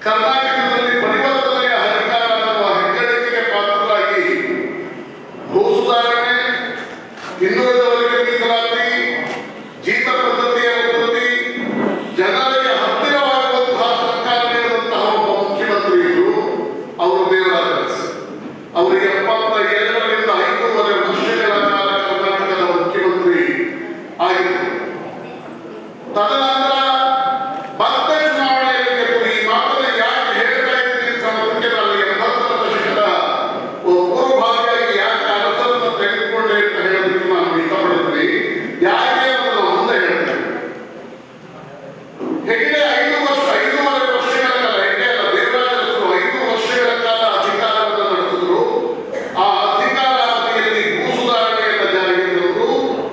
ಕರ್ನಾಟಕದಲ್ಲಿ ಪರಿವರ್ತನೆಯ ಅಧಿಕಾರ ಅನ್ನುವ ಹೆಗ್ಗಳಿಕೆಗೆ ಪಾತ್ರರಾಗಿ ಭೂ ಸುಧಾರಣೆ ಹಿಂದುಳಿದವರಿಗೆ ಮೀಸಲಾತಿ ಜೀತ ಪದ್ಧತಿಯ ಪದ್ಧತಿ ಜನರಿಗೆ ಹತ್ತಿರವಾಗುವಂತಹ ಸರ್ಕಾರ ನೀಡಿದಂತಹ ಒಬ್ಬ ಮುಖ್ಯಮಂತ್ರಿ ಇದ್ರು ಅವರು ದೇವರಾಜ ಅರಸು. ಅವರು ಎಪ್ಪತ್ತ ಏಳರಿಂದ ಐದೂವರೆ ವರ್ಷಗಳ ಕಾಲ ಕರ್ನಾಟಕದ ಮುಖ್ಯಮಂತ್ರಿ ಆಗಿದ್ದರು ತದನಂತರ ಮತ್ತೆ ಚುನಾವಣೆಯಲ್ಲಿ ಗೆದ್ದು ಈ ಮಾತನ್ನ ಯಾಕೆ ಹೇಳ್ತಾ ಇದ್ದೀನಿ ಅಂತ ಅನ್ನೋದಕ್ಕೆ ನಾನು ಎಂಬತ್ತರ ದಶಕದ ಪೂರ್ವಭಾವಿಯಾಗಿ ಯಾಕೆ ಅರಸರನ್ನು ತೆಗೆದುಕೊಂಡೆ ಅಂತ ಹೇಳೋದಕ್ಕೆ ನಾನು ಇಷ್ಟಪಡ್ತೀನಿ ಯಾಕೆ ಅಂತ ನಾನು ಮುಂದೆ ಹೇಳ್ತೇನೆ ಹೆಗಡೆ ಐದು ವರ್ಷ ಐದೂವರೆ ವರ್ಷಗಳ ಕಾಲ ಹೆಗಡೆ ಅಲ್ಲ ದೇವರಾಜರು ಐದು ವರ್ಷಗಳ ಕಾಲ ಅಧಿಕಾರವನ್ನು ನಡೆಸಿದ್ರು ಆ ಅಧಿಕಾರ ಅವಧಿಯಲ್ಲಿ ಭೂ ಸುಧಾರಣೆಯನ್ನು ಜಾರಿಗೆ ತಂದರು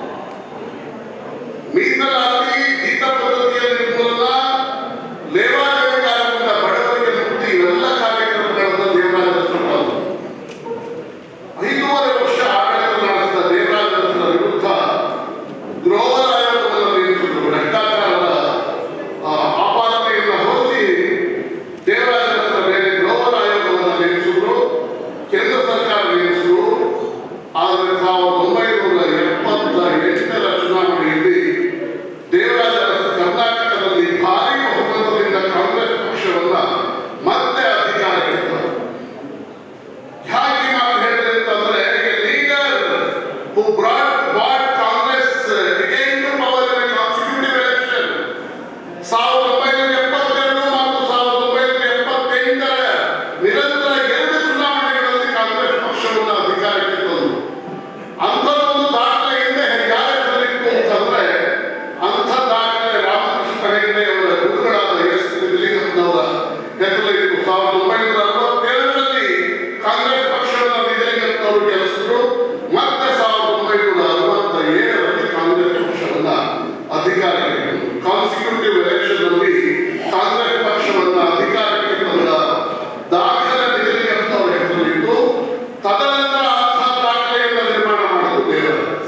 ಮೀಸಲಾತಿ ಗೀತ ಪದ್ಧತಿಯ ನಿರ್ಮೂಲನ ಲೇವಾದೇವಿಗಾರರಿಂದ ಬಡವರಿಗೆ ಮುಕ್ತಿ ಇವೆಲ್ಲ ಕಾರ್ಯಕ್ರಮಗಳನ್ನು ದೇವರಾಜರು ತಂದರು ಐದೂವರೆ ವರ್ಷ ಆಡಳಿತ ನಡೆಸಿದ ದೇವರಾಜರ ವಿರುದ್ಧ ಗ್ರೋವರ್ ಆಯೋಗವನ್ನು ನೇಮಿಸಿದ್ರು ಭ್ರಷ್ಟಾಚಾರದ ಆ, ಆಪಾದನೆಯನ್ನು ಹೊರಿಸಿ ದೇವರಾಜರ ಮೇಲೆ ಗ್ರೋವರ್ ಆಯೋಗವನ್ನು ನೇಮಿಸಿದ್ರು ಕೇಂದ್ರ ಸರ್ಕಾರ ನೇಮಿಸಿದ್ರು ಆದರೆ ಸಾವಿರದ ಒಂಬೈನೂರ ಎಪ್ಪತ್ತ ಎಂಟರ ಚುನಾವಣೆಯಲ್ಲಿ ದೇವರಾಜ ಅರಸು ಕರ್ನಾಟಕದಲ್ಲಿ ಭಾರಿ ಬಹುಮತದಿಂದ ಕಾಂಗ್ರೆಸ್ ಪಕ್ಷವನ್ನ ಮತ್ತೆ ಅಧಿಕಾರಕ್ಕೆ ತಂದರು ಯಾಕೆ ಮಾತು ಹೇಳಿದೆ ಅಂತಂದ್ರೆ leader who brought back Congress again to power in constitutive election ಸಾವಿರದ ಒಂಬೈನೂರ ಎಪ್ಪತ್ತೆರಡು ಮತ್ತು ಸಾವಿರದ ಒಂಬೈನೂರ ಎಪ್ಪತ್ತೆಂಟರ ನಿರಂತರ ಎರಡು ಚುನಾವಣೆಗಳಲ್ಲಿ ಕಾಂಗ್ರೆಸ್ ಪಕ್ಷವನ್ನು ಅಧಿಕಾರಕ್ಕೆ ತಂದರು ಅಂಥ ಒಂದು ದಾಖಲೆ ಹಿಂದೆ ಯಾರ ಹೆಸರಿತ್ತು ಅಂತಂದ್ರೆ ಅಂಥ ದಾಖಲೆ ರಾಮಕೃಷ್ಣ ಹೆಗಡೆ ಅವರ ಗುರುಗಳಾದ ಎಸ್ ನಿಜಲಿಂಗಪ್ಪನವರ ಹೆಸರಿತ್ತು ಸಾವಿರದ ಒಂಬೈನೂರ ಅರವತ್ತೇಳರಲ್ಲಿ ಕಾಂಗ್ರೆಸ್ ಪಕ್ಷವನ್ನು ನಿಜಲಿಂಗಪ್ಪನವರು ಗೆಲ್ಲಿಸಿದ್ರು ಮತ್ತೆ ಸಾವಿರದ ಒಂಬೈನೂರ ಅರವತ್ತ ಏಳರಲ್ಲಿ ಕಾಂಗ್ರೆಸ್ ಪಕ್ಷವನ್ನ ಅಧಿಕಾರಕ್ಕೆ ಕಾನ್ಸ್ಟಿಟ್ಯೂಟಿವ್ ಎಲೆಕ್ಷನ್ ಅಲ್ಲಿ ಕಾಂಗ್ರೆಸ್ ಪಕ್ಷವನ್ನ ಅಧಿಕಾರಕ್ಕೆ ತಂದ ದಾಖಲೆ ನಿಜಲಿಂಗಪ್ಪನವರ ಹೆಸರಿತ್ತು ತದನಂತರ ಅಂಥ ದಾಖಲೆಯನ್ನು ನಿರ್ಮಾಣ ಮಾಡಿದ್ರು ದೇವರಾಜ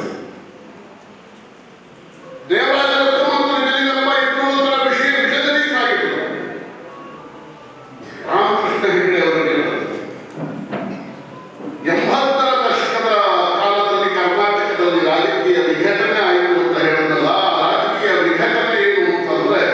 ದೇವರಾಜ ಮತ್ತು ನಿಜಲಿಂಗಪ್ಪ ಇಬ್ಬರು ಒಂದರ ವಿಷಯ ವಿಷಯದಲ್ಲಿ ಸಾಗಿದ್ರು ರಾಮಕೃಷ್ಣ ಹೆಗಡೆ ಅವರಿಗೆ ಎಂಬತ್ತರ ದಶಕದ ಕಾಲದಲ್ಲಿ ಕರ್ನಾಟಕದಲ್ಲಿ ರಾಜಕೀಯ ವಿಘಟನೆ ಆಯಿತು ಅಂತ ಹೇಳೋದಲ್ಲ ಆ ರಾಜಕೀಯ ವಿಘಟನೆ ಏನು ಅಂತಂದ್ರೆ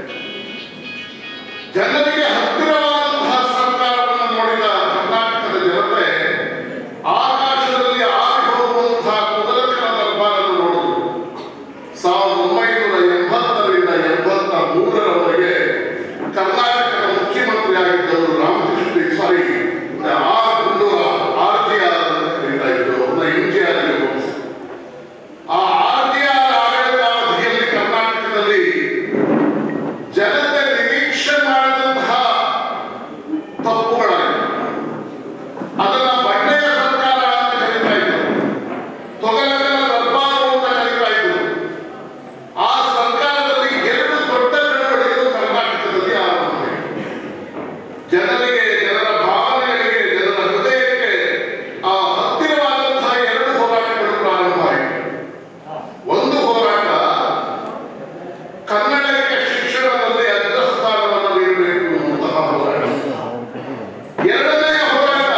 ಜನರಿಗೆ ಹತ್ತಿರವಾದಂತಹ ಸರ್ಕಾರವನ್ನು ನೋಡಿದ ಕರ್ನಾಟಕದ ಜನತೆ ಆಕಾಶದಲ್ಲಿ ಆರಿ ಹೋಗುವಂತಹ ಕುದುರೆಗಳ ದರ್ಬಾರನ್ನು ನೋಡಿದ್ರು ಸಾವಿರದ ಒಂಬೈನೂರ ಎಂಬತ್ತರಿಂದ ಎಂಬತ್ತ ಮೂರರವರೆಗೆ ಕರ್ನಾಟಕದ ಮುಖ್ಯಮಂತ್ರಿಯಾಗಿದ್ದವರು Ramakrishna sorry R Gundu Rao R G R ಅಂತ ಕರೀತಾ ಇದ್ರು ಅವ್ರನ್ನ ಎಂ ಜಿ ಆರ್ ಆ ಆರ್ ಜಿ ಆರ್ ಆಡಳಿತಾವಧಿಯಲ್ಲಿ ಕರ್ನಾಟಕದಲ್ಲಿ ಜನತೆ ನಿರೀಕ್ಷೆ ಮಾಡಿದಂತಹ ತಪ್ಪುಗಳಾಗಿವೆ ಅದನ್ನ ಬಂಡೆಯ ಸರ್ಕಾರ ಅಂತ ಕರೀತಾ ಇದ್ರು ತೊಗಲಗಳ ದರ್ಬಾರು ಅಂತ ಕರೀತಾ ಇದ್ರು ಆ ಸರ್ಕಾರದಲ್ಲಿ ಎರಡು ದೊಡ್ಡ ಚಳವಳಿಗಳು ಕರ್ನಾಟಕದಲ್ಲಿ ಆರಂಭವಾಯಿತು ಜನರಿಗೆ ಜನರ ಭಾವನೆಗಳಿಗೆ ಜನರ ಹೃದಯಕ್ಕೆ ಆ ಹತ್ತಿರವಾದಂತಹ ಎರಡು ಹೋರಾಟಗಳು ಪ್ರಾರಂಭವಾಯಿತು ಒಂದು ಹೋರಾಟ ಕನ್ನಡಕ್ಕೆ ಶಿಕ್ಷಣದಲ್ಲಿ ಅಗ್ರಸ್ಥಾನವನ್ನು ನೀಡಬೇಕು ಅನ್ನುವಂತಹ ಹೋರಾಟ ಎರಡನೆಯ ಹೋರಾಟ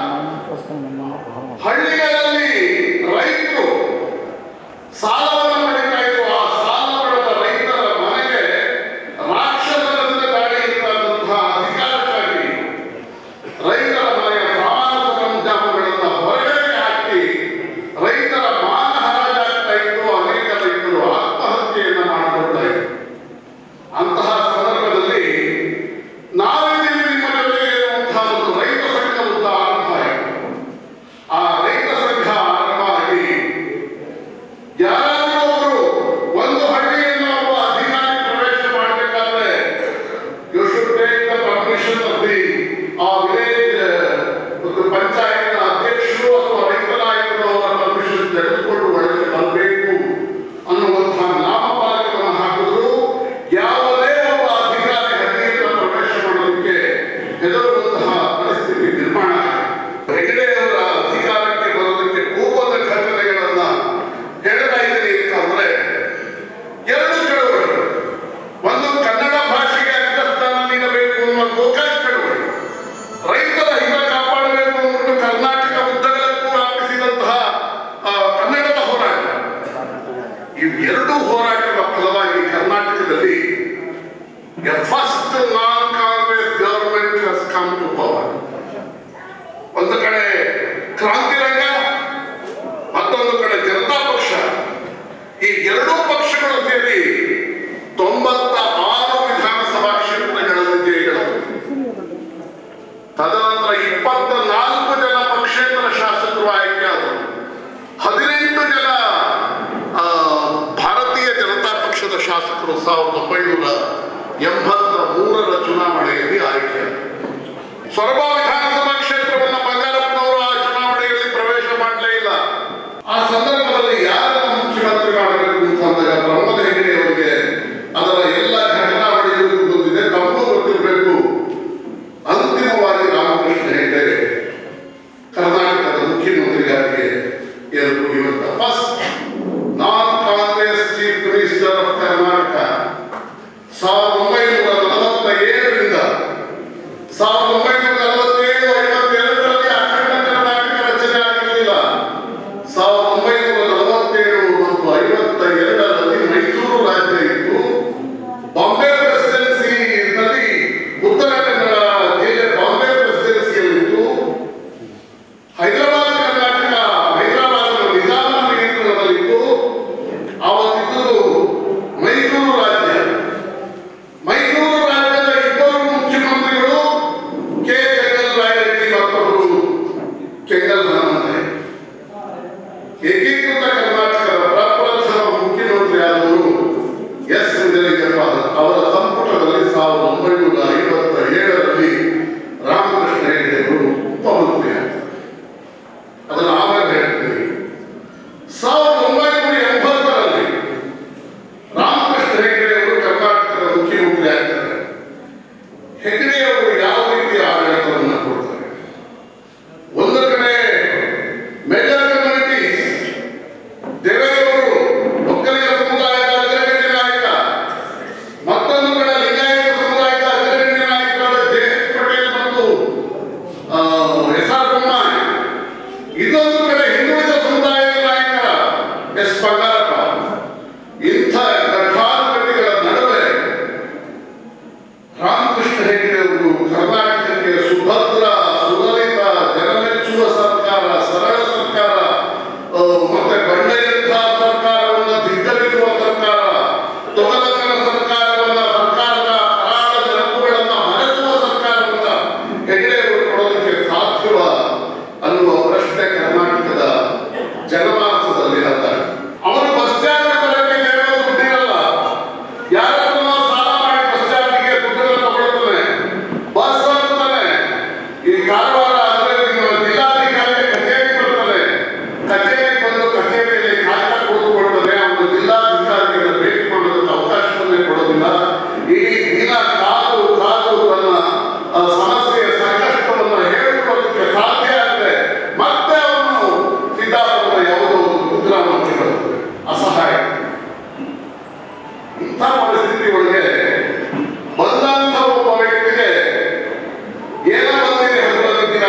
ಹಳ್ಳಿಗಳಲ್ಲಿ ರೈತರು ಸಾಲವನ್ನು ಪಡಿತಾ ಇದ್ರು ಆ ಸಾಲ ಪಡೆದ ರೈತರ ಮನೆಗೆ ರಾಕ್ಷಸರಂತೆ ದಾಳಿ ಇರತಕ್ಕಂತಹ ಅಧಿಕಾರಕ್ಕಾಗಿ ರೈತರ ಮನೆಯ ಸಾಮಾನು ಸರಂಜಾಮಗಳನ್ನು ಹೊರಗಡೆ ಹಾಕಿ ರೈತರ ಮಾನ ಹರಾಜಾಗ್ತಾ ಇತ್ತು ಅನೇಕ ರೈತರು ಆತ್ಮಹತ್ಯೆಯನ್ನು ಮಾಡಿಕೊಳ್ತಾ ಇದ್ರು ಅಂತಹ ಸಂದರ್ಭದಲ್ಲಿ ನಾವಿದ್ದೀವಿ ನಿಮ್ಮ ಜೊತೆಗೆ ಎನ್ನುವಂತಹ ಒಂದು ರೈತ ಸಂಘ ಉದ್ದ ಆರಂಭ ಆಯಿತು ಆ ರೈತ ಸಂಘ ಆರಂಭ ಆಗಿ ಯಾರಾದರೂ ಒಬ್ಬರು ಒಂದು ಹಳ್ಳಿಯನ್ನು ಒಬ್ಬ ಅಧಿಕಾರಿ ಪ್ರವೇಶ ಮಾಡಬೇಕಾದ್ರೆ you should take the permission of the uh village panchayat ಅಧ್ಯಕ್ಷರು ಅಥವಾ ರೈತ ನಾಯಕರು ಅವರ ಪರ್ಮಿಷನ್ ತೆಗೆದುಕೊಂಡು ಒಳಗೆ ಬರಬೇಕು ಅನ್ನುವಂತಹ ನಾಮಫಲಕವನ್ನು ಹಾಕಿದ್ರು ಯಾವುದೇ ಒಬ್ಬ ಅಧಿಕಾರಿ ಹಳ್ಳಿಯನ್ನು ಪ್ರವೇಶ ಮಾಡೋದಕ್ಕೆ ಹೆದರುವಂತಹ ಪರಿಸ್ಥಿತಿ ನಿರ್ಮಾಣ ಆಗಿದೆ. ಹೆಗಡೆಯವರ ಅಧಿಕಾರಕ್ಕೆ ಬರೋದಕ್ಕೆ ಪೂರ್ವದ ಘಟನೆಗಳನ್ನ ಹೇಳ್ತಾ ಇದ್ದೀನಿ ಅಂತಂದ್ರೆ ಎರಡು ಚಳವಳಿ ಒಂದು ಕನ್ನಡ ಭಾಷೆಗೆ ಅಗ್ರಸ್ಥಾನ ನೀಡಬೇಕು ಅನ್ನುವಂಥ ಗೋಕಾಕ್ ಚಳವಳಿ ರೈತರ ಹಿತ ಕಾಪಾಡಬೇಕು ಅಂದ್ಬಿಟ್ಟು ಕರ್ನಾಟಕ ಉದ್ದಗಲಕ್ಕೂ ವ್ಯಾಪಿಸಿದಂತಹ ಆ, ಕನ್ನಡದ ಹೋರಾಟ ಇವೆರಡೂ ಹೋರಾಟದ ಫಲವಾಗಿ ಕರ್ನಾಟಕದಲ್ಲಿ a first non-Congress government has come to power. ಒಂದು ಕಡೆ ಕ್ರಾಂತಿರಂಗ ಮತ್ತೊಂದು ಕಡೆ ಜನತಾ ಪಕ್ಷ ಈ ಎರಡೂ ಪಕ್ಷಗಳು ಸೇರಿ ತೊಂಬತ್ತ ಆರು ವಿಧಾನಸಭಾ ಕ್ಷೇತ್ರಗಳಲ್ಲಿ ಜಯಗಳಿಸಿವೆ ತದನಂತರ ಇಪ್ಪತ್ತ ನಾಲ್ಕು ಜನ ಪಕ್ಷೇತರ ಶಾಸಕರು ಆಯ್ಕೆಯಾದರು ಹದಿನೆಂಟು ಜನ ಆ, ಭಾರತೀಯ ಜನತಾ ಪಕ್ಷದ ಶಾಸಕರು ಸಾವಿರದ ಒಂಬೈನೂರ ಎಂಬತ್ತ ಮೂರರ ಚುನಾವಣೆಯಲ್ಲಿ ಆಯ್ಕೆಯಾದರು ಸೊರಬ ವಿಧಾನಸಭಾ ಕ್ಷೇತ್ರವನ್ನು ಬಂಗಾರಪ್ಪನವರು ಆ ಚುನಾವಣೆಯಲ್ಲಿ ಪ್ರವೇಶ ಮಾಡಲೇ ಇಲ್ಲ ಆ ಸಂದರ್ಭದಲ್ಲಿ ಯಾರನ್ನು ಮುಖ್ಯಮಂತ್ರಿ ಮಾಡಬೇಕು ಅಂತಂದಾಗ ಪ್ರಮೋದ್ ಹೆಗಡೆ ಅವರಿಗೆ ಅದರ ಎಲ್ಲ ಘಟನಾವಳಿಗಳು ಗೊತ್ತಿದೆ ತಮಗೂ ಗೊತ್ತಿರಬೇಕು ಅಂತಿಮವಾಗಿ ರಾಮಕೃಷ್ಣ ಹೆಗಡೆ ಕರ್ನಾಟಕದ ಮುಖ್ಯಮಂತ್ರಿಯಾಗಿ ಎರಡು ಇವತ್ತ first non Congress chief minister of Karnataka ಸಾವಿರದ ಒಂಬೈನೂರ ನಲವತ್ತ ಏಳರಿಂದ ಸಾವಿರದ ಒಂಬೈನೂರ ನಲವತ್ತೇಳು ಐವತ್ತೆರಡರಲ್ಲಿ ಅಖಂಡ ಕರ್ನಾಟಕ ರಚನೆ ಆಗಿರಲಿಲ್ಲ ಸಾವಿರದ ಒಂಬೈನೂರ ನಲವತ್ತೇಳು ಮತ್ತು ಐವತ್ತ ಎರಡರಲ್ಲಿ ಮೈಸೂರು ರಾಜ್ಯ ಇತ್ತು ಬಾಂಬೆ ಪ್ರೆಸಿಡೆನ್ಸಿನಲ್ಲಿ ಉತ್ತರ ಕನ್ನಡ ಜಿಲ್ಲೆ ಬಾಂಬೆ ಪ್ರೆಸಿಡೆನ್ಸಿಯಲ್ಲಿತ್ತು ಹೈದರಾಬಾದ್ ಕರ್ನಾಟಕ ಹೈದರಾಬಾದ್ ನಿಜಾಮ ನಿಯಂತ್ರಣದಲ್ಲಿತ್ತು ಅವತ್ತಿದ್ದು ಮೈಸೂರು ರಾಜ್ಯ ಮೈಸೂರು ರಾಜ್ಯದ ಇಬ್ಬರು ಮುಖ್ಯಮಂತ್ರಿಗಳು ಕೆ ಚೆಂಗಲ್ರಾಯರೆಡ್ಡಿ ಮತ್ತೊಬ್ಬರು ಕೆಂಗಲ್ ಹನುಮಂತಯ್ಯ ಏಕೀಕೃತ ಕರ್ನಾಟಕದ ಪ್ರಪ್ರಥಮ ಮುಖ್ಯಮಂತ್ರಿ ಆದವರು ಎಸ್ ನಿಜಲಿಂಗಪ್ಪ ಅವರ ಸಂಪುಟದಲ್ಲಿ ಸಾವಿರದ ಒಂಬೈನೂರ ಐವತ್ತ ಏಳರಲ್ಲಿ ರಾಮಕೃಷ್ಣ ಹೆಗಡೆ ಅವರು ಉಪಮಂತ್ರಿ ಆಗ್ತಾರೆ ಅದನ್ನು ಆಮೇಲೆ ಹೇಳ್ತೀನಿ ಸಾವಿರದ ಒಂಬೈನೂರ ಎಂಬತ್ತರಲ್ಲಿ ರಾಮಕೃಷ್ಣ ಹೆಗಡೆ ಅವರು ಕರ್ನಾಟಕದ ಮುಖ್ಯಮಂತ್ರಿ ಆಗ್ತಾರೆ ಹೆಗಡೆ ಅವರು ಯಾವ ರೀತಿಯ ಆಡಳಿತವನ್ನು ಕೊಡ್ತಾರೆ ಒಂದು ಕಡೆ ಮೇಜರ್ ಕಮ್ಯುನಿಟೀಸ್ ದೇವೇಗೌಡರು ಒಕ್ಕಲಿಗ ಸಮುದಾಯದ ಅಗ್ರಗಣ್ಯ ನಾಯಕ ಮತ್ತೊಂದು ಕಡೆ ಲಿಂಗಾಯತ ಸಮುದಾಯದ ಅಗ್ರಗಣ್ಯ ನಾಯಕರಾದ ಜೆ ಎಚ್ ಪಟೇಲ್ ಮತ್ತು ಆ, ಎಸ್ ಆರ್ ಬೊಮ್ಮಾಯಿ ಇನ್ನೊಂದು ಕಡೆ ಹಿಂದುಳಿದ ಸಮುದಾಯದ ನಾಯಕ ಎಸ್ ಬಂಗಾರಪ್ಪ ಇಂಥ ಘಟಾನುಘಟಿಗಳ ನಡುವೆ ರಾಮಕೃಷ್ಣ ಹೆಗಡೆ ಅವರು ಕರ್ನಾಟಕಕ್ಕೆ ಸುಭದ್ರ ಸುಲಲಿತ ಜನಮೆಚ್ಚುವ ಸರ್ಕಾರ ಸರಳ ಸರ್ಕಾರ ಆ, ಮತ್ತೆ ಬಂಡೆಯಂಥ ಸರ್ಕಾರವನ್ನು ಧಿಕ್ಕರಿಸುವ ಸರ್ಕಾರ ತೊಗಲಕನ ಸರ್ಕಾರವನ್ನ ಸರ್ಕಾರದ ಕರಾಳ ನೆನಪುಗಳನ್ನ ಮರೆಸುವ ಸರ್ಕಾರವನ್ನ ಹೆಗಡೆ ಅವರು ಕೊಡೋದಕ್ಕೆ ಸಾಧ್ಯವ ಅನ್ನುವ ಪ್ರಶ್ನೆ ಕರ್ನಾಟಕದ ಜನಮಾನಸದಲ್ಲಿ ಹೇಳ್ತಾರೆ ಅವರು ಬಸ್ ಸ್ಟ್ಯಾಂಡ್ ಬರಕ್ಕೆ ಕೇಳೋ ದುಡ್ಡಿರಲ್ಲ ಯಾರನ್ನ ಸಾಲ ಮಾಡಿ ಬಸ್ ಸ್ಟ್ಯಾಂಡ್ಗೆ ದುಡ್ಡನ್ನು ತಗೊಳ್ತಾನೆ ಬಸ್ ಅಂತಾನೆ ಈ ಕಾರವಾರ ಅಂದ್ರೆ ನಿಮ್ಮ ಜಿಲ್ಲಾಧಿಕಾರಿ ಕಚೇರಿ ಬರ್ತಾನೆ ಕಚೇರಿ ಬಂದು ಕಚೇರಿಯಲ್ಲಿ ಕಾಯ್ತಾ ಕೂತ್ಕೊಳ್ತಾನೆ ಅವನು ಜಿಲ್ಲಾಧಿಕಾರಿಗಳ ಭೇಟಿ ಮಾಡೋದಕ್ಕೆ ಅವಕಾಶವನ್ನೇ ಕೊಡೋದಿಲ್ಲ ಇಡೀ ದಿನ ಕಾದು ಕಾದು ತನ್ನ ಆ, ಸಮಸ್ಯೆಯ ಸಂಕಷ್ಟವನ್ನು ಹೇಳಿಕೊಳ್ಳೋದಕ್ಕೆ ಸಾಧ್ಯ ಆಗದೆ ಮತ್ತೆ ಅವನು ಸಿದ್ದಾಪುರದ ಯಾವುದೋ ಒಂದು ಕುಗ್ರಾಮಕ್ಕೆ ಬರ್ತದೆ ಅಸಹಾಯ ಇಂಥ ಪರಿಸ್ಥಿತಿ ಒಳಗೆ ಬಂದಂಥ ಒಬ್ಬ ವ್ಯಕ್ತಿಗೆ ಏನೋ ಬಂದಿದೆ ಹಗುರದಿದ್ದೀರ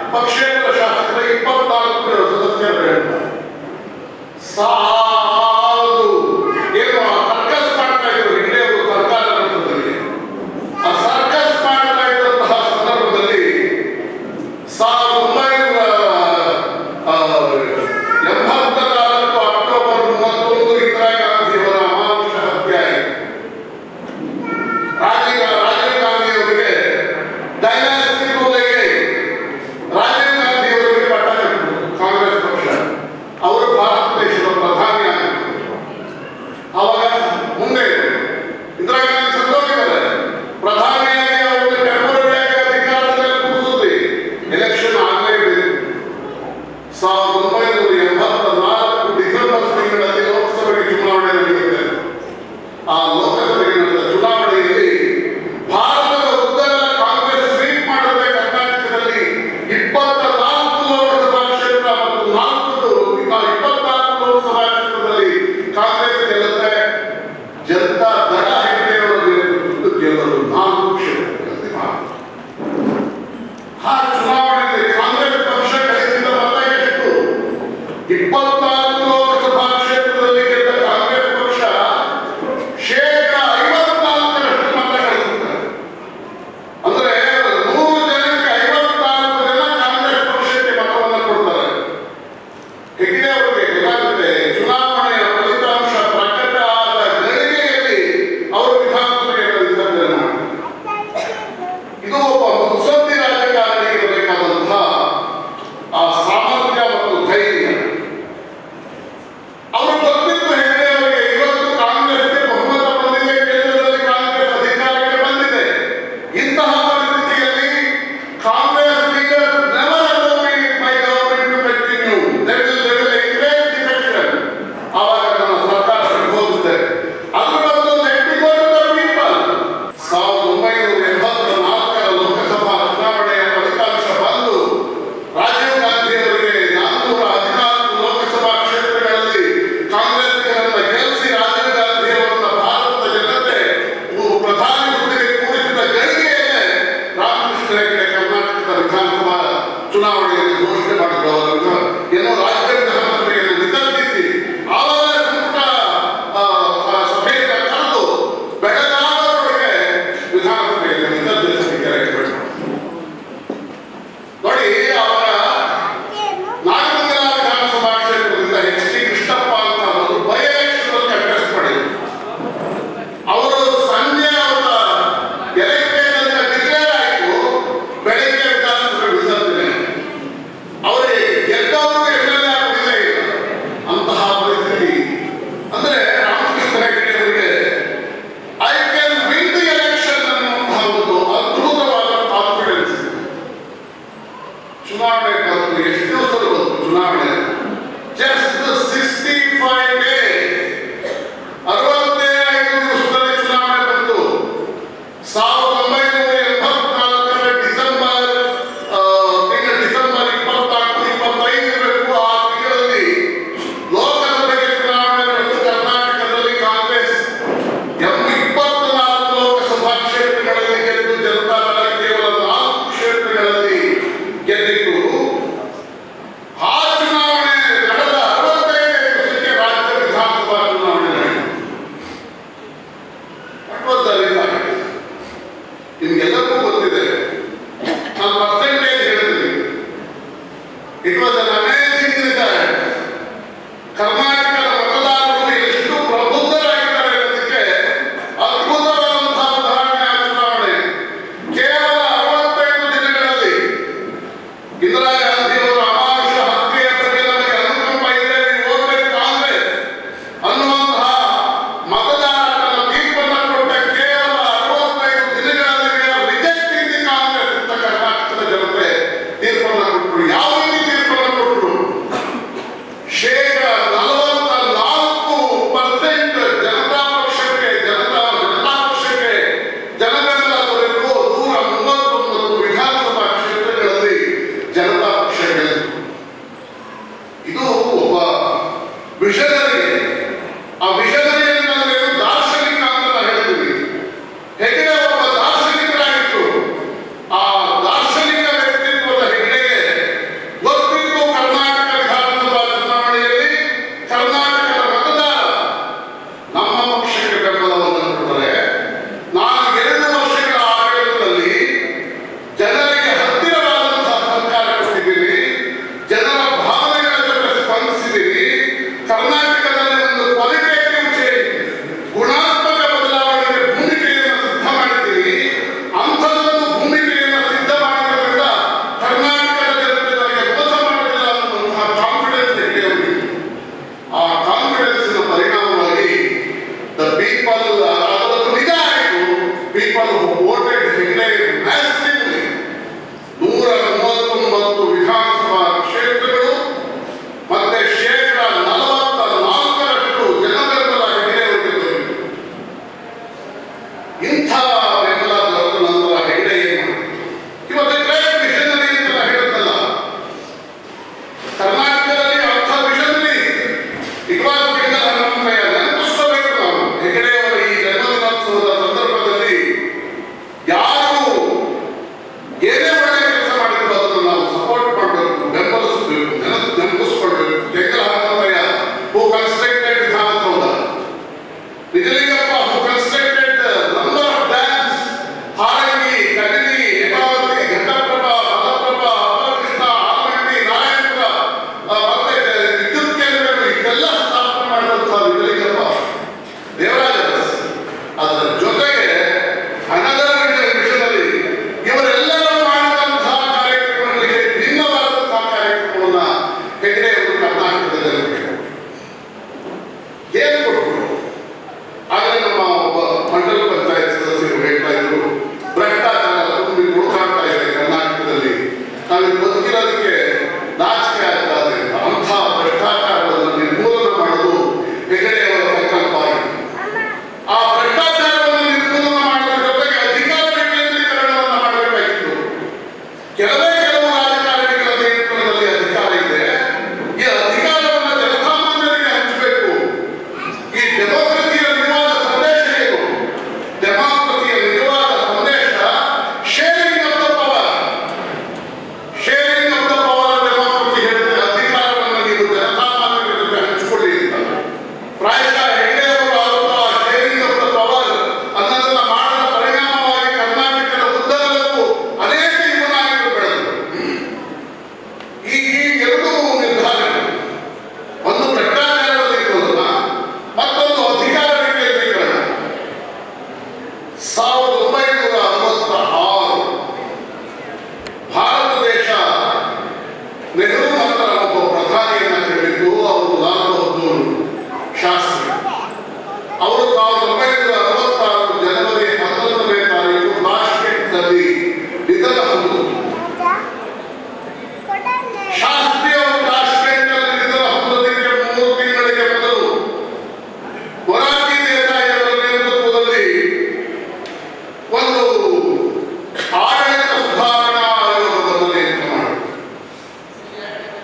ಪಕ್ಷೇತರ ಶಾಸಕರ ಇಪ್ಪತ್ನಾಲ್ಕು ಸದಸ್ಯರು ಹೇಳ್ತಾರೆ ಸಾಲು ಏನು ಆ ಸರ್ಕಸ್ ಮಾಡ್ತಾ ಇದ್ರು ಹಿಂದೆ ಒಂದು ಸರ್ಕಾರ ನಡೆಸೋದ್ರಲ್ಲಿ ಆ ಸರ್ಕಸ್ ಮಾಡ್ತಾ ಇದ್ದಂತಹ ಸಂದರ್ಭದಲ್ಲಿ ಸಾವಿರದ ಒಂಬೈನೂರ ಆ, ಎಂಬತ್ತ ನಾಲ್ಕು ಅಕ್ಟೋಬರ್ ಮೂವತ್ತೊಂದು ಇಂದಿರಾ ಗಾಂಧಿಯವರ ಅಮಾನುಷ ಹತ್ಯೆ ಆಯಿತು ರಾಜೀವ್ ರಾಜೀವ್ ಗಾಂಧಿ ಅವರಿಗೆ ಡೈನಾಸ್ಟಿ ರೂಲಿಗೆ ರಾಜೀವ್ ಗಾಂಧಿ ಅವರಿಗೆ ಪಟ್ಟ ಕಟ್ಟಿದ್ರು ಕಾಂಗ್ರೆಸ್ ಪಕ್ಷ ಅವರು ಭಾರತ ದೇಶದ ಪ್ರಧಾನಿ ಆಗಿದ್ರು ಅವಾಗ ಮುಂದೆ ಇಂದಿರಾ ಗಾಂಧಿ ಸತ್ತೋಗಿದ್ದಾರೆ ಪ್ರಧಾನಿಯಾಗಿ ಅವರಿಗೆ ಟೆಂಪರರಿಯಾಗಿ ಅಧಿಕಾರದಲ್ಲಿ ಕೂರಿಸಿದ್ವಿ ಎಲೆಕ್ಷನ್ ಆಗಲೇಬೇಕು ಸಾವಿರದ ಒಂಬೈನೂರ ಎಂಬತ್ತ ನಾಲ್ಕು ಡಿಸೆಂಬರ್ ತಿಂಗಳಲ್ಲಿ ಲೋಕಸಭೆಗೆ ಚುನಾವಣೆ ನಡೆಯುತ್ತೆ ಆ ಲೋಕಸಭೆಗೆ ನಡೆದ ಚುನಾವಣೆಯಲ್ಲಿ ಭಾರತದ ಉದ್ದಗಲ ಕಾಂಗ್ರೆಸ್ ಸ್ವೀಪ್ ಮಾಡುತ್ತೆ ಕರ್ನಾಟಕದಲ್ಲಿ ಇಪ್ಪತ್ತ ನಾಲ್ಕು ಲೋಕಸಭಾ ಕ್ಷೇತ್ರ ಮತ್ತು ನಾಲ್ಕು ಇಪ್ಪತ್ನಾಲ್ಕು ಲೋಕಸಭಾ ಕ್ಷೇತ್ರದಲ್ಲಿ ಕಾಂಗ್ರೆಸ್ ಗೆಲ್ಲುತ್ತೆ ಜನತಾ ದಳ ಹೆಗ್ಡೆಯವರು ಗೆಲ್ಲಲು ನಾಲ್ಕು ಕ್ಷೇತ್ರಗಳಲ್ಲಿ ಮಾತ್ರ ಆ ಚುನಾವಣೆಯಲ್ಲಿ ಕಾಂಗ್ರೆಸ್ ಪಕ್ಷ ಗಳಿಸಿದ ಮತ ಎಷ್ಟು ಇಪ್ಪತ್ನಾಲ್ಕು ಲೋಕಸಭಾ ಕ್ಷೇತ್ರದಲ್ಲಿ ಗೆದ್ದ ಕಾಂಗ್ರೆಸ್ ಪಕ್ಷ ಶೇಕಡ ಐವತ್ನಾಲ್ಕರಷ್ಟು ಮತ ಗಳಿಸುತ್ತಾರೆ ಅಂದ್ರೆ ನೂರು ಜನಕ್ಕೆ ಐವತ್ನಾಲ್ಕು ಜನ ಕಾಂಗ್ರೆಸ್ ಪಕ್ಷಕ್ಕೆ ಮತವನ್ನು ಕೊಡ್ತಾರೆ ಹೆಗ್ಡೆ ಅವರಿಗೆ ಗೊತ್ತಾಗುತ್ತೆ ಚುನಾವಣೆಯ ಫಲಿತಾಂಶ ಪ್ರಕಟ ಆದ ಗಳಿಗೆಯಲ್ಲಿ ಅವರು ವಿಧಾನಸಭೆಯಲ್ಲಿ ವಿಸರ್ಜನೆ ಮಾಡ್ತಾರೆ ಇದು ಒಬ್ಬ ಮುತ್ಸದ್ದಿ ರಾಜಕಾರಣಿಗೆ ಇರಬೇಕಾದಂತಹ ಆ ಸಾಮರ್ಥ್ಯ ಮತ್ತು ಧೈರ್ಯ ಅವರು ಗೊತ್ತಿತ್ತು ಹೆಗ್ಡೆ ಅವರಿಗೆ ಇವತ್ತು ಕಾಂಗ್ರೆಸ್ಗೆ ಬಹುಮತ ಬಂದಿದೆ ಕೇಂದ್ರದಲ್ಲಿ ಕಾಂಗ್ರೆಸ್ ಅಧಿಕಾರಕ್ಕೆ ಬಂದಿದೆ ಇಂತಹ ಪರಿಸ್ಥಿತಿಯಲ್ಲಿ Congress leader never allowing my government to continue they will they will encourage defection ಆವಾಗ ನನ್ನ ಸರ್ಕಾರ ಹೋಗುತ್ತೆ ಅದು ಬಂದು let go to the people ಸಾವಿರದ ಒಂಬೈನೂರ ಎಂಬತ್ತ ನಾಲ್ಕರ ಲೋಕಸಭಾ ಚುನಾವಣೆಯ ಫಲಿತಾಂಶ ಬಂದು ರಾಜೀವ್ ಗಾಂಧಿ ಅವರಿಗೆ ನಾನ್ನೂರ ಹದಿನಾಲ್ಕು ಲೋಕಸಭಾ ಕ್ಷೇತ್ರಗಳಲ್ಲಿ ಕಾಂಗ್ರೆಸ್ಗಳನ್ನು ಗೆಲ್ಲಿಸಿ ರಾಜೀವ್ ಗಾಂಧಿ ಅವರನ್ನ ಭಾರತದ ಜನತೆ ಒಬ್ಬ ಪ್ರಧಾನಿ ಹುದ್ದೆಗೆ ಕೂರಿಸಿದ ಗಳಿಗೆಯಲ್ಲೇ ರಾಮಕೃಷ್ಣ ಹೆಗಡೆ ಕರ್ನಾಟಕದ ವಿಧಾನಸಭಾ ಚುನಾವಣೆಯಲ್ಲಿ ಘೋಷಣೆ ಮಾಡಿದ್ರು ಅವರನ್ನು ಏನೋ ರಾಜ್ಯ ವಿಧಾನಸಭೆಯನ್ನು ವಿಸರ್ಜಿಸಿ ಆವಾಗ ಸಂಪುಟ ಆ, ಆ, ಸಭೆಯಿಂದ ಕರೆದು ಬೆಳಗಾವರೊಳಗೆ ವಿಧಾನಸಭೆಯಲ್ಲಿ ವಿಸರ್ಜಿಸಲಿಕ್ಕೆ ರೆಕಮೆಂಡ್ ನೋಡಿ ಅವರ ನಾಗಮಂಗಲ ವಿಧಾನಸಭಾ ಕ್ಷೇತ್ರದಿಂದ ಎಚ್ ಡಿ ಕೃಷ್ಣಪ್ಪ ಅಂತ ಅವರು ಬೈ ಎಲೆಕ್ಷನ್ ಕಂಟೆಸ್ಟ್ ಮಾಡಿದ್ರು ಅವರು ಸಂಜೆ ಅವರ ಎಲೆಕ್ಷನ್ ಅಂತ ಡಿಕ್ಲೇರ್ ಆಯಿತು ಬೆಳಿಗ್ಗೆ ವಿಧಾನಸಭೆ ವಿಸರ್ಜನೆ ಏನೇ ಒಳ್ಳೆ ಕೆಲಸ ಮಾಡಿದ್ರು ಅದನ್ನು ನಾವು ಸಪೋರ್ಟ್ ಮಾಡಬೇಕು ಬೆಂಬಲಿಸಬೇಕು ನೆನಪು ನೆನಪಿಸ್ಕೊಳ್ಬೇಕು ತೆಗೆದು ಹಾಕೋದಯ್ಯ ಹೂ constructed Vidhana Soudha Nijalingappa who constructed number of dams Harangi Kabini Hemavathi Ghataprabha Malaprabha ಅಪರಕೃಷ್ಣ Almatti Narayanapura ಆ, ಮತ್ತೆ ವಿದ್ಯುತ್ ಕೇಂದ್ರಗಳು ಇದೆಲ್ಲ ಸ್ಥಾಪನೆ ಮಾಡಿದಂತಹ ನಿಜಲಿಂಗಪ್ಪ ದೇವರಾಜ ಅರಸ್. ಅದರ ಜೊತೆಗೆ ಅನದರ್ ಮಿಷನರಿ ಇವರೆಲ್ಲರೂ ಮಾಡಿದಂತಹ ಕಾರ್ಯಕ್ರಮಗಳಿಗೆ ಭಿನ್ನವಾದಂತಹ ಕಾರ್ಯಕ್ರಮವನ್ನ ಹೆಗಡೆ ಅವರು ಕರ್ನಾಟಕದಲ್ಲಿ ನಡೆಸಿದರು. ಏನ್ ಕೊಟ್ಟರು ಆದರೆ ನಮ್ಮ ಒಬ್ಬ ಮಂಡಲ ಪಂಚಾಯತ್ ಸದಸ್ಯರು ಹೇಳ್ತಾ ಇದ್ರು ಭ್ರಷ್ಟಾಚಾರ ತುಂಬಿ ಹುಡುಕಾಡ್ತಾ ಇದೆ ಕರ್ನಾಟಕದಲ್ಲಿ ನಾವು ಬದುಕಿರೋದಕ್ಕೆ ನಾಚಿಕೆ ಆಗ್ತಾ ಇದೆ ಅಂತ. ಅಂಥ ಭ್ರಷ್ಟಾಚಾರವನ್ನು ನಿರ್ಮೂಲನೆ ಮಾಡೋದು ಹೆಗಡೆಯವರ ಸಂಕಲ್ಪ ಆಗಿತ್ತು ಆ ಭ್ರಷ್ಟಾಚಾರವನ್ನು ನಿರ್ಮೂಲನೆ ಮಾಡುವ ಜೊತೆಗೆ ಅಧಿಕಾರ ವಿಕೇಂದ್ರೀಕರಣವನ್ನು ಮಾಡಬೇಕಾಗಿತ್ತು ಕೆಲವೇ ಕೆಲವು ರಾಜಕಾರಣಿಗಳ ನೇತೃತ್ವದಲ್ಲಿ ಅಧಿಕಾರ ಇದೆ ಈ ಅಧಿಕಾರವನ್ನು ಜನಸಾಮಾನ್ಯರಿಗೆ ಹಂಚಬೇಕು ಈ ಡೆಮೋಕ್ರಸಿಯ ನಿಜವಾದ ಸಂದೇಶ ಏನು ಡೆಮೋಕ್ರಸಿಯ ನಿಜವಾದ ಸಂದೇಶ sharing of the power sharing of the power democracy ಹೇಳುತ್ತೆ ಅಧಿಕಾರವನ್ನು ನೀವು ಜನಸಾಮಾನ್ಯರ ಜೊತೆ ಹಂಚಿಕೊಳ್ಳಿ ಅಂತ ಪ್ರಾಯಶಃ ಹೆಗಡೆಯವರು ಆಗುತ್ತಾ ಶೇರಿಂಗ್ ಆಫ್ ದ ಪವರ್ ಅನ್ನೋದನ್ನ ಮಾಡಿದ ಪರಿಣಾಮವಾಗಿ ಕರ್ನಾಟಕದ ಉದ್ದಗಲಕ್ಕೂ ಅನೇಕ ಯುವನಾಯಕರು ಬೆಳೆದರು ಈ ಈ ಎರಡೂ ನಿರ್ಧಾರಗಳು ಒಂದು ಭ್ರಷ್ಟಾಚಾರದ ನಿರ್ಮೂಲನ ಮತ್ತೊಂದು ಅಧಿಕಾರ ವಿಕೇಂದ್ರೀಕರಣ ಸಾವಿರದ ಒಂಬೈನೂರ ಅರವತ್ತ ಆರು ಭಾರತ ದೇಶ ನೆಹರು ನಂತರ ಒಬ್ಬ ಪ್ರಧಾನಿಯನ್ನ ಕೇಳಿದ್ದು ಅವರು ಲಾಲ್ ಬಹದ್ದೂರ್ ಶಾಸ್ತ್ರಿ ಅವರು ಸಾವಿರದ ಒಂಬೈನೂರ ಅರವತ್ತಾರು ಜನವರಿ ಹನ್ನೊಂದನೇ ತಾರೀಕು ತಾಷ್ಕೆಂಟ್ನಲ್ಲಿ ನಿಧನ ಹೊಂದಿದರು ಶಾಸ್ತ್ರಿ ಅವರು ತಾಷ್ಕೆಂಟ್ನಲ್ಲಿ ನಿಧನ ಹೊಂದೋದಕ್ಕೆ ಮೂರು ತಿಂಗಳಿಗೆ ಮೊದಲು ಮೊರಾರ್ಜಿ ದೇಸಾಯಿ ಅವರ ನೇತೃತ್ವದಲ್ಲಿ ಒಂದು ಆಡಳಿತ ಸುಧಾರಣಾ ಆಯೋಗವನ್ನು ನೇಮಕ ಮಾಡಿದರು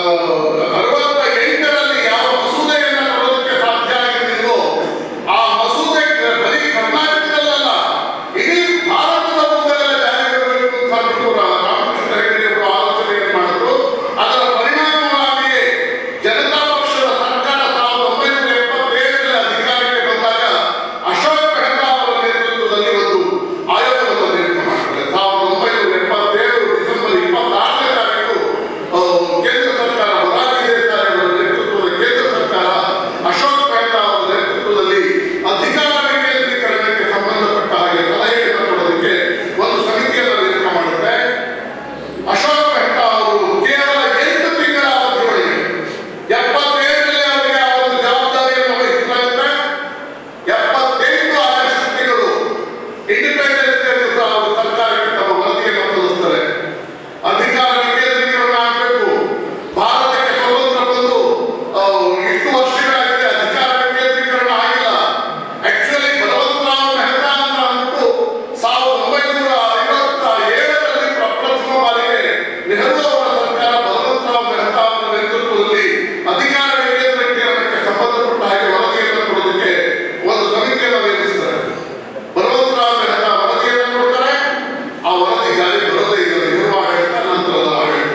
ಅರವತ್ತ ಎಂಟರಲ್ಲಿ ಯಾವ ಮಸೂದೆಯನ್ನು ತರೋದಕ್ಕೆ ಸಾಧ್ಯ ಆಗಿರಲಿಲ್ವೋ ಆ ಮಸೂದೆ ಬರೀ ಕರ್ನಾಟಕದಲ್ಲ ಇಡೀ ಭಾರತದ ಮುಂದೆಲ್ಲ ಜಾರಿಗೆ ಬರಬೇಕು ಅಂತ ಅಂದ್ಬಿಟ್ಟು ರಾ- ರಾಮಕೃಷ್ಣ ಹೆಗಡೆ ಅವರು ಆಲೋಚನೆಯನ್ನು ಮಾಡಿದ್ರು ಅದರ ಪರಿಣಾಮವಾಗಿ ಜನತಾ ಪಕ್ಷದ ಸರ್ಕಾರ ಸಾವಿರದ ಒಂಬೈನೂರ ಎಪ್ಪತ್ತೇಳರಲ್ಲಿ ಅಧಿಕಾರಕ್ಕೆ ಬಂದಾಗ ಅಶೋಕ್ ಮೆಹ್ತಾ ಅವರ ನೇತೃತ್ವದಲ್ಲಿ ಒಂದು ಆಯೋಗವನ್ನು ನೇಮಕ ಮಾಡ್ತಾರೆ ಸಾವಿರದ ಒಂಬೈನೂರ ಎಪ್ಪತ್ತೇಳು ಡಿಸೆಂಬರ್ ಇಪ್ಪತ್ತಾರನೇ ತಾರೀಕು ಆ, ಕೇಂದ್ರ ಸರ್ಕಾರ ಮೊರಾರ್ಜಿ ದೇಸಾಯಿ ಅವರ ನೇತೃತ್ವದ ಕೇಂದ್ರ ಸರ್ಕಾರ ಅಶೋಕ್ ಮೆಹ್ತಾ ಅವರ ನೇತೃತ್ವದಲ್ಲಿ ಅಧಿಕಾರ ವಿಕೇಂದ್ರೀಕರಣಕ್ಕೆ ಸಂಬಂಧಪಟ್ಟ ಹಾಗೆ ಸಲಹೆಯನ್ನು ಕೊಡೋದಕ್ಕೆ ಒಂದು ಸಮಿತಿಯನ್ನು ನೇಮಕ ಮಾಡುತ್ತೆ ಅಶೋಕ್ ಮೆಹ್ತಾ ಅವರು ಕೇವಲ ಎಂಟು ತಿಂಗಳ ಅವಧಿಯೊಳಗೆ ಎಪ್ಪತ್ತೇಳರಲ್ಲಿ ಅವರಿಗೆ ಆ ಒಂದು ಜವಾಬ್ದಾರಿಯನ್ನು ವಹಿಸಲಾಗುತ್ತೆ ಎಪ್ಪತ್ತೆಂಟು ಆಗಸ್ಟ್ ತಿಂಗಳು ಇಂಡಿಪೆಂಡೆನ್ಸ್ ಡೇ ದಿವಸ ಅವರು ಸರ್ಕಾರಕ್ಕೆ ತಮ್ಮ ವರದಿಯನ್ನು ಸಲ್ಲಿಸ್ತಾರೆ ಅಧಿಕಾರ ವಿಕೇಂದ್ರೀಕರಣ ಆಗಬೇಕು ಭಾರತಕ್ಕೆ ಸ್ವತಂತ್ರ ಬಂದು ಆ, ಇಷ್ಟು ವರ್ಷಗಳಾಗಿದೆ ಅಧಿಕಾರ ವಿಕೇಂದ್ರೀಕರಣ ಆಗಿಲ್ಲ ಆಕ್ಚುಲಿ ಬಲವಂತರಾವ್ ಮೆಹ್ತಾ ಅಂತ ಅಂದ್ಬಿಟ್ಟು ಸಾವಿರದ ಒಂಬೈನೂರ ಐವತ್ತ ಏಳರಲ್ಲಿ ಪ್ರಪ್ರಥಮ ಬಾರಿಗೆ ನೆಹರು ಅವರ ಸರ್ಕಾರ ಬಲವಂತರಾವ್ ಮೆಹ್ತಾ ಅವರ ನೇತೃತ್ವದಲ್ಲಿ ಅಧಿಕಾರ ವಿಕೇಂದ್ರೀಕರಣಕ್ಕೆ ಸಂಬಂಧಪಟ್ಟ ಹಾಗೆ ವರದಿಯನ್ನು ಕೊಡೋದಕ್ಕೆ ಒಂದು ಸಮಿತಿಯನ್ನು ನೇಮಿಸ್ತಾರೆ ಬಲವಂತರಾವ್ ಮೆಹ್ತಾ ವರದಿಯನ್ನು ಕೊಡ್ತಾರೆ ಆ ವರದಿ ಜಾರಿ ಬರೋದೇ ಇಲ್ಲ ನೆಹರು ಆಡಳಿತ ನಂತರದ ಆಡಳಿತ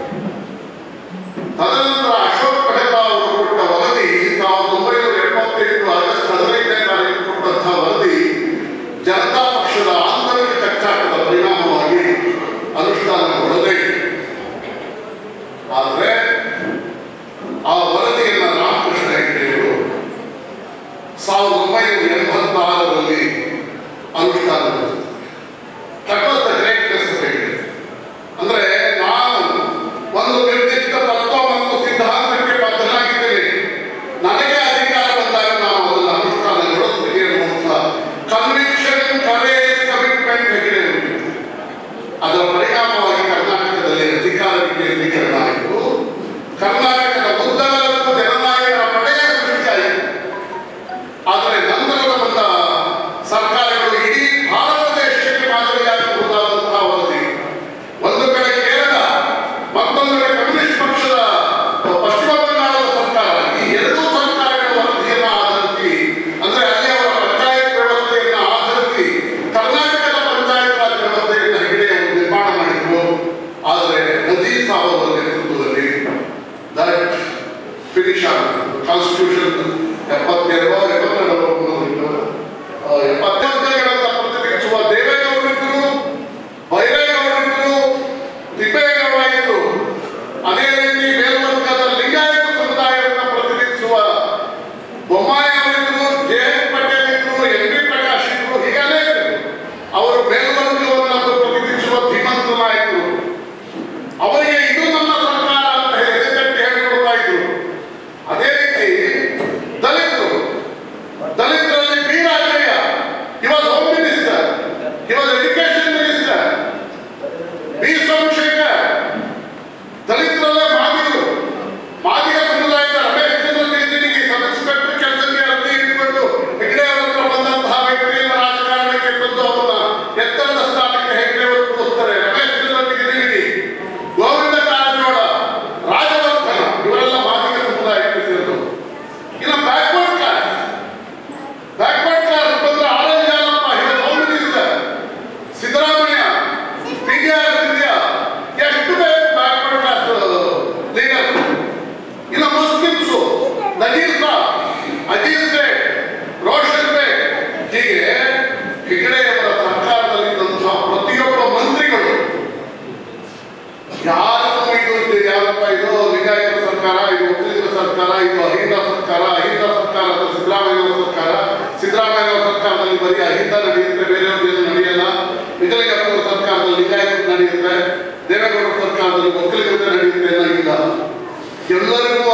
ತದನಂತರ ಅಶೋಕ್ ಮೆಹ್ತಾ ಅವರು ಕೊಟ್ಟ ವರದಿ ಸಾವಿರದ ಒಂಬೈನೂರ ಎಪ್ಪತ್ತೆಂಟು ಆಗಸ್ಟ್ ಹದಿನೈದನೇ ತಾರೀಕು ಕೊಟ್ಟಂತಹ ವರದಿ ಜನತಾ ಪಕ್ಷದ ಆಂತರಿಕ ಕಚ್ಚಾಟದ ಪರಿಣಾಮವಾಗಿ ಅನುಷ್ಠಾನಗೊಳ್ಳದೇ ಇದೆ. ಆದರೆ ಆ ವರದಿಯನ್ನು ರಾಮಕೃಷ್ಣ ಹೆಗಡೆಯವರು ಸಾವಿರದ ಒಂಬೈನೂರ ಎಂಬತ್ತಾರರಲ್ಲಿ ಅನುಷ್ಠಾನಗೊಳಿಸಿದರು that was the greatness of Hegde ಅಂದ್ರೆ ನಾನು ಒಂದು ನಿರ್ದಿಷ್ಟ ತತ್ವ ಮತ್ತು ಸಿದ್ಧಾಂತಕ್ಕೆ ಬದ್ಧನಾಗಿದ್ದೇನೆ ನನಗೆ ಅಧಿಕಾರ ಬಂದಾಗ ನಾನು ಅದನ್ನು ಅನುಷ್ಠಾನಗೊಳಿಸಬೇಕು ಎನ್ನುವಂಥ ಕನ್ವಿಕ್ಷನ್ ಕರೇಜ್ ಕಮಿಟ್ಮೆಂಟ್ ಹೆಗಡೆ ಉಂಟು. ಅದರ ಪರಿಣಾಮವಾಗಿ ಕರ್ನಾಟಕದಲ್ಲಿ ಅಧಿಕಾರ ವಿಕೇಂದ್ರೀಕರಣ ಆಯಿತು ಕರ್ನಾಟಕದ ಉದ್ದಗಲಕ್ಕೂ ಜನನಾಯಕರ ಪಡೆಯ ಸೃಷ್ಟಿಯಾಯಿತು ಆದರೆ ನಂತರದ ಬಂದ ಸರ್ಕಾರಗಳು ಇಡೀ ಭಾರತ ದೇಶಕ್ಕೆ ಮಾದರಿಯಾಗಬಹುದಾದಂತಹ ವರದಿ ಒಂದು ಕಡೆ ಕೇರಳ ಮತ್ತೊಂದು ಕಡೆ ಕಮ್ಯುನಿಸ್ಟ್ ಪಕ್ಷದ ಪಶ್ಚಿಮ ಬಂಗಾಳದ ಸರ್ಕಾರ ಈ ಎರಡೂ ಸರ್ಕಾರಗಳ ವರದಿಯನ್ನು ಆಧರಿಸಿ ಅಂದ್ರೆ ಅಲ್ಲಿ ಅವರ ಪಂಚಾಯತ್ ವ್ಯವಸ್ಥೆಯನ್ನು ಆಧರಿಸಿ ಕರ್ನಾಟಕದ ಪಂಚಾಯತ್ ರಾಜ್ ವ್ಯವಸ್ಥೆಯನ್ನು ಹೆಗಡೆ ಅವರು ನಿರ್ಮಾಣ ಮಾಡಿದ್ರು ಆದರೆ ನಜೀರ್ ಸಾಬ್ ಅವರ ನೇತೃತ್ವದಲ್ಲಿ ದಟ್ ಫಿನಿಶ್ ಆಗುತ್ತೆ ಕಾನ್ಸ್ಟಿಟ್ಯೂಷನ್ ಎಪ್ಪತ್ತೆರಡು ಎಪ್ಪತ್ತೆರಡು ಎಪ್ಪತ್ತೆರಡಗಳನ್ನು ಪ್ರತಿನಿಧಿಸುವ ದೇವೇಗೌಡರಿದ್ದರು ಬೈರೇಗೌಡರಿದ್ದರು ತಿಪ್ಪೇಗೌಡ ಇದ್ರು ಅದೇ ರೀತಿ ಮೇಲ್ವರ್ಗದ ಲಿಂಗಾಯತ ಸಮುದಾಯವನ್ನು ಪ್ರತಿನಿಧಿಸುವ ಬೊಮ್ಮಾಯಿ ಅವರಿದ್ರು ಜೆ ಎಸ್ ಪಟೇಲ್ ಇದ್ರು ಎಂ ಪಿ ಪ್ರಕಾಶ್ ಇದ್ರು ಹೀಗೆ ಅನೇಕರು ಅವರು ಮೇಲ್ವರ್ಗವನ್ನು ಪ್ರತಿನಿಧಿಸುವ ಧೀಮಂತ ನಾಯಕರು ಅವರಿಗೆ ಇದು ನಮ್ಮ ಸರ್ಕಾರ ಅಂತ ಹೇಳಿ ತಟ್ಟಿ ಹೇಳಿಕೊಡ್ತಾ ಇದ್ರು ಅದೇ ರೀತಿ ದಲಿತರು ದಲಿತರಲ್ಲಿ B Rajaiah he was home minister he was education minister B Somashekar ದಲಿತರಲ್ಲೇ ಮಾದಿಗರು ಮಾದಿಗ ಸಮುದಾಯದ ರಮೇಶ್ ಚಂದ್ರ ನಿಗದಿಗೆ ಸಬ್ ಇನ್ಸ್ಪೆಕ್ಟರ್ ಕೆಲಸಕ್ಕೆ ಅರ್ಜಿ ಇಟ್ಕೊಂಡು ಹೆಗ್ಡೆ ಅವರ ಹತ್ರ ಬಂದಂತಹ ವ್ಯಕ್ತಿಯನ್ನು ರಾಜಕಾರಣಕ್ಕೆ ತಂದು ಅವರನ್ನ ಎತ್ತರದ ಸ್ಥಾನಕ್ಕೆ ಹೆಗ್ಡೆ ಅವರು ಕೂರಿಸ್ತಾರೆ ರಮೇಶ್ ಚಂದ್ರ ನಿಗದಿಗೆ ಗೋವಿಂದ ಕಾರಜೋಳ ರಾಜವರ್ಧನ ಇವರೆಲ್ಲ ಮಾದಿಗ ಸಮುದಾಯಕ್ಕೆ ಸೇರಿದವರು ಇನ್ನು ಬ್ಯಾಕ್ವರ್ಡ್ ಕ್ಲಾಸ್ ಬ್ಯಾಕ್ವರ್ಡ್ ಕ್ಲಾಸ್ ಬಂದ್ರೆ ಆನಂದ್ ಜಾಲಪ್ಪ ಇವರು home minister Siddaramaiah P D R Scindia ಎಷ್ಟು ಬೇಕು ಬ್ಯಾಕ್ವರ್ಡ್ ಕ್ಲಾಸ್ ಲೀಡರ್ ಇನ್ನು ಮುಸ್ಲಿಮ್ಸು ನಜೀರ್ ಸಾಬ್ ಅಜೀಜ್ ಬೇಗ್ ರೋಷನ್ ಬೇಗ್ ಹೀಗೆ ಹೆಗಡೆಯವರ ಸರ್ಕಾರದಲ್ಲಿದ್ದಂತಹ ಪ್ರತಿಯೊಬ್ಬ ಮಂತ್ರಿಗಳು ಯಾರನ್ನು ಇದು ಯಾರಪ್ಪ ಇದು ಲಿಂಗಾಯತ ಸರ್ಕಾರ ಇದು ಮುಸ್ಲಿಂ ಸರ್ಕಾರ ಇದು ಅಹಿಂದ ಸರ್ಕಾರ ಅಹಿಂದ ಸರ್ಕಾರ ಅದು ಸಿದ್ದರಾಮಯ್ಯ ಸರ್ಕಾರ ಸಿದ್ದರಾಮಯ್ಯ ಸರ್ಕಾರದಲ್ಲಿ ಬರೀ ಅಹಿಂದ ನಡೆಯುತ್ತೆ ಬೇರೆಯವ್ರದ್ದು ನಡೆಯಲ್ಲ ನಿಜಲಿಂಗಪ್ಪನ ಸರ್ಕಾರದಲ್ಲಿ ಲಿಂಗಾಯತ ನಡೆಯುತ್ತೆ ದೇವೇಗೌಡ ಸರ್ಕಾರದಲ್ಲಿ ಒಕ್ಕಲಿಗತೆ ನಡೆಯುತ್ತೆ ಅನ್ನೋ ಇಲ್ಲ ಎಲ್ಲರಿಗೂ